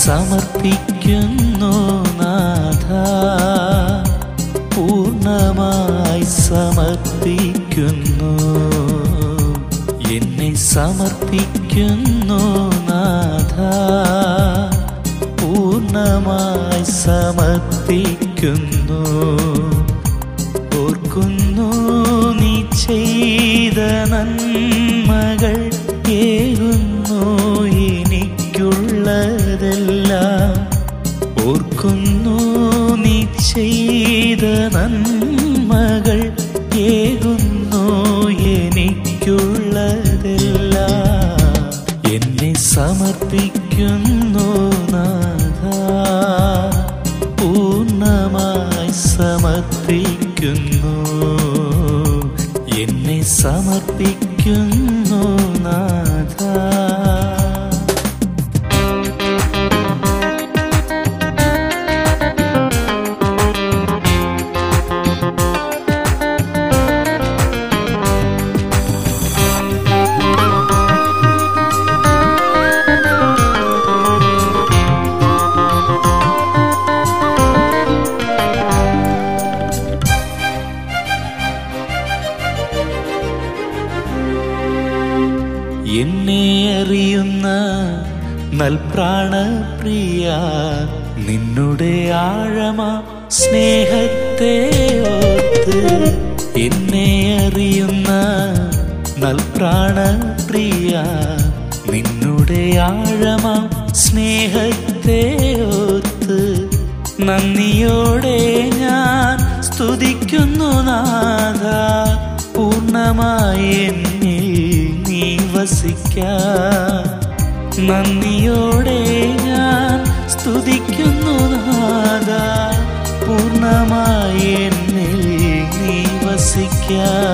സമർപ്പിക്കുന്നു നാഥ പൂർണ്ണമായി സമർപ്പിക്കുന്നു എന്നെ സമർപ്പിക്കുന്നു നാഥ പൂർണ്ണമായി സമർപ്പിക്കുന്നു ഓർക്കുന്നു നീ ചെയ്ത നന്മകൾ ഏകുന്നു എനിക്കുള്ളതെല്ലാം ഓർക്കുന്നു നീ ചെയ്ത നന്മകൾ ഏകുന്നു എനിക്കുള്ളതെല്ലാം എന്നെ സമർപ്പിക്കുന്നു നാഥ പൂർണ്ണമായി സമർപ്പിക്കുന്നു എന്നെ സമർപ്പിക്കുന്നു നാഥ എന്നെ അറിയുന്ന നൽപ്രാണപ്രിയ നിന്നുടെ ആഴമ സ്നേഹത്തെ ഓർത്ത് എന്നെ അറിയുന്ന നൽപ്രാണപ്രിയ നിന്നുടെ ആഴമ സ്നേഹത്തെ ഓർത്ത് നന്ദിയോടെ ഞാൻ സ്തുതിക്കുന്നു നാഥ പൂർണ്ണമായി എന്നിൽ നീ വസിക്ക നന്ദിയോടെ ഞാൻ സ്തുതിക്കുന്നു നാഥ പൂർണ്ണമായി എന്നിൽ നീ വസിക്ക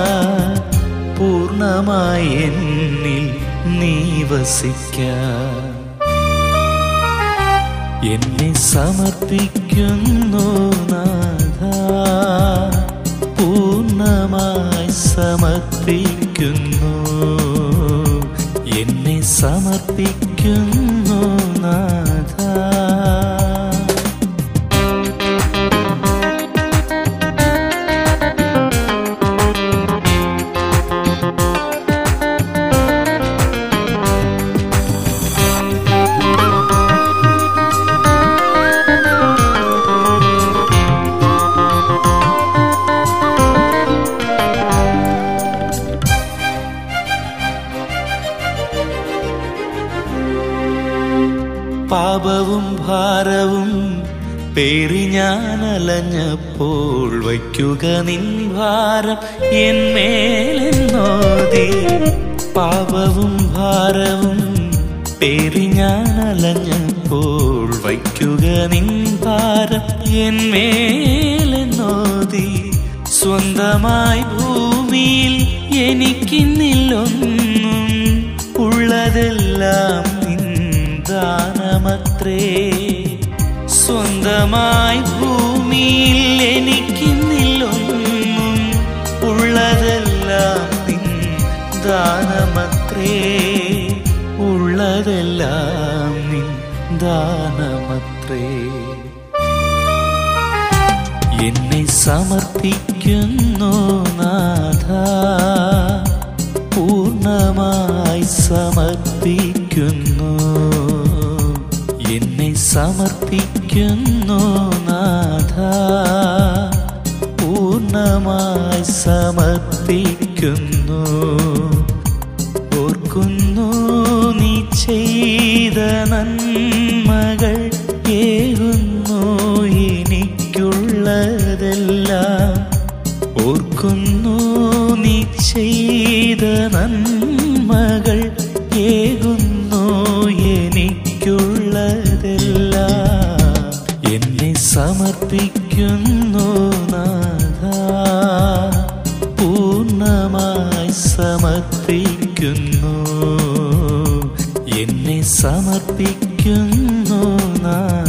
പൂർണ്ണമായി എന്നിൽ നീ വസിക്ക എന്നെ സമർപ്പിക്കുന്നു നാഥ പൂർണ്ണമായി സമർപ്പിക്കുന്നു എന്നെ സമർപ്പിക്കുന്നു നാഥ പാപവും ഭാരവും പേറി ഞാൻ അലഞ്ഞപ്പോൾ വയ്ക്കുക നിൻ ഭാരം എന്മേലെന്നോതി പാപവും ഭാരവും പേറി ഞാൻ അലഞ്ഞപ്പോൾ വയ്ക്കുക നിൻ ഭാരം എന്മേലെന്നോതി സ്വന്തമായി ഭൂമിയിൽ എനിക്കിന്നില്ലൊന്നും ഉള്ളതെല്ലാം നിൻ ദാനമത്രേ സ്വന്തമായി ഭൂമിയിൽ എനിക്കിന്നില്ലൊന്നും ഉള്ളതെല്ലാം നിൻ ദാനമത്രേ ഉള്ളതെല്ലാം നിൻ ദാനമത്രേ എന്നെ സമർപ്പിക്കുന്നു നാഥ പൂർണ്ണമായി സമർപ്പിക്കുന്നു എന്നെ സമർപ്പിക്കുന്നു നാഥ പൂർണ്ണമായി സമർപ്പിക്കുന്നു ഓർക്കുന്നു നീ ചെയ്ത നന്മകൾ ഏകുന്നു എനിക്കുള്ളതെല്ലാം ഓർക്കുന്നു നീ ചെയ്ത നന്മകൾ ഏകുന്നു എനിക്കുള്ളതെല്ലാം എന്നെ സമർപ്പിക്കുന്നു നാഥ പൂർണ്ണമായി സമർപ്പിക്കുന്നു എന്നെ സമർപ്പിക്കുന്നു നാഥ